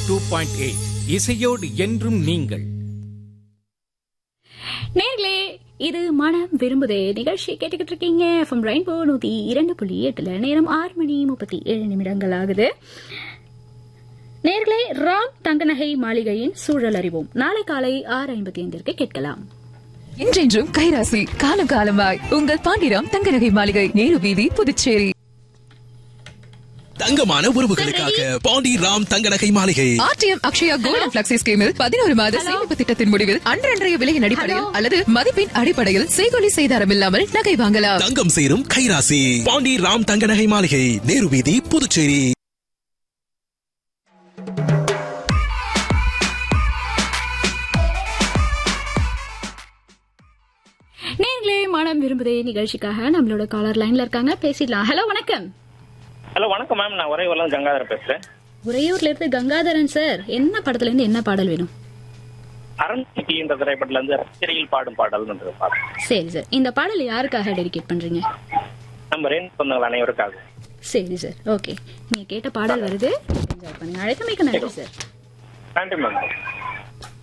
two point eight இசையோடு என்றும் நீங்கள் நேர்களே இது மனம் விரும்புதே நிகழ்ச்சி கேட்டுக்கிட்டு இருக்கீங்க எஃப்எம் ரெயின்போ நூத்தி இரண்டு புள்ளி எட்டுல நேரம் ஆறு மணி முப்பத்தி ஏழு நிமிடங்கள் ஆகுது நேர்களே ராம் தங்கநகை மாளிகையின் சூழல் அறிவோம் நாளை காலை ஆறு ஐம்பத்தி ஐந்திற்கு கேட்கலாம் என்றென்றும் கைராசி காலம் காலமாய் உங்கள் பாண்டிராம் தங்கநகை மாளிகை நேரு வீதி புதுச்சேரி தங்கமான உறவுகளுக்காக பாண்டி ராம் தங்க நகை மாளிகை ஆர்டிஎம் அக்ஷயா கோல்டன் பிளக்ஸி ஸ்கீமில் பதினோரு மாத சேமிப்பு திட்டத்தின் முடிவில் அன்றன்றைய விலையின் அடிப்படையில் அல்லது மதிப்பின் அடிப்படையில் செய்கொலி செய்தாரம் இல்லாமல் நகை வாங்கலாம் தங்கம் சேரும் கைராசி பாண்டி ராம் தங்க நகை மாளிகை நேரு வீதி புதுச்சேரி நேர்களே மனம் விரும்புதே நிகழ்ச்சிக்காக நம்மளோட காலர் லைன்ல இருக்காங்க பேசிடலாம் ஹலோ வணக்கம் ஹலோ வணக்கம் மேம் நான் உறையூர்ல கங்காதர பேசுறேன் உறையூர்ல இருந்து கங்காதரன் சார் என்ன படத்துல இருந்து என்ன பாடல் வேணும் அரண்மனை என்ற திரைப்படத்துல இருந்து ரசிகர்கள் பாடும் பாடல்ன்றது பாடம் சரி சார் இந்த பாடல் யாருக்காக டெடிகேட் பண்றீங்க நம்ம ரேன் சொந்தங்கள் அனைவருக்காக சரி சார் ஓகே நீங்க கேட்ட பாடல் வருது என்ஜாய் பண்ணுங்க அழைத்தமைக்கு நன்றி சார் நன்றி மேம்